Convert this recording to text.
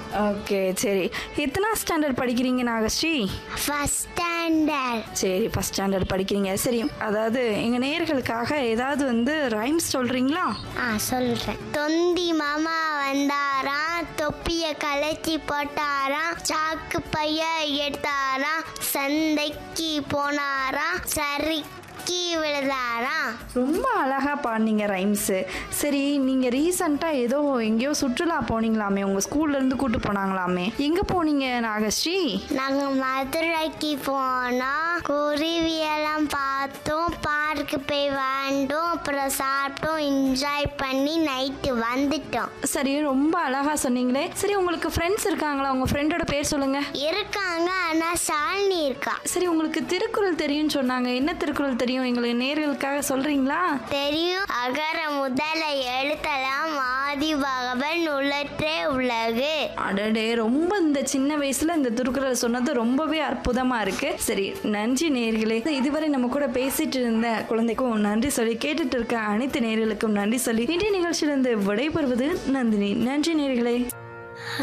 okay சரி எத்தனா standard படிக்கிறீங்க நாகஸ்ரீ ஃபர்ஸ்ட் ஸ்டாண்டர்ட் சரி ஃபஸ்ட் ஸ்டாண்டர்ட் படிக்கிறீங்க சரி அதாவது எங்கள் நேயர்களுக்காக ஏதாவது வந்து ரைம்ஸ் சொல்கிறீங்களா ஆ சொல்றேன் தொந்தி மாமா வந்தாராம் தொப்பிய கலச்சி போட்டாராம் சாக்கு பைய எடுத்தாராம் சந்தைக்கு போனாராம் சரிக்கி விழுதாராம் ரொம்ப அழகாக பாடினீங்க ரைம்ஸு சரி நீங்கள் ரீசண்டாக ஏதோ எங்கேயோ சுற்றுலா போனீங்களாமே உங்கள் ஸ்கூல்லேருந்து கூட்டு போனாங்களாமே எங்கே போனீங்க நாகஸ்ரீ நாங்க மதுரைக்கு போனோம் குருவியெல்லாம் பார்த்தோம் பார்க்கு போய் வாழ்ந்தோம் அப்புறம் சாப்பிட்டோம் என்ஜாய் பண்ணி நைட்டு வந்துட்டோம் சரி ரொம்ப அழகாக சொன்னீங்களே சரி உங்களுக்கு ஃப்ரெண்ட்ஸ் இருக்காங்களா உங்கள் ஃப்ரெண்டோட பேர் சொல்லுங்கள் இருக்காங்க ஆனா ஷாலினி இருக்கா சரி உங்களுக்கு திருக்குறள் தெரியும்னு சொன்னாங்க என்ன திருக்குறள் தெரியும் எங்களுக்கு நேர்களுக்காக சொல்கிறீங்களா தெரியும் அகர முதல எழுத்தலாம் ஆதி பகவன் உலற்றே உலகு அடடே ரொம்ப இந்த சின்ன வயசுல இந்த திருக்குறள் சொன்னது ரொம்பவே அற்புதமா இருக்கு சரி நன்றி நேர்களே இதுவரை நம்ம கூட பேசிட்டு இருந்த குழந்தைக்கும் நன்றி சொல்லி கேட்டுட்டு இருக்க அனைத்து நேர்களுக்கும் நன்றி சொல்லி இன்றைய நிகழ்ச்சியிலிருந்து விடைபெறுவது நந்தினி நன்றி நேர்களே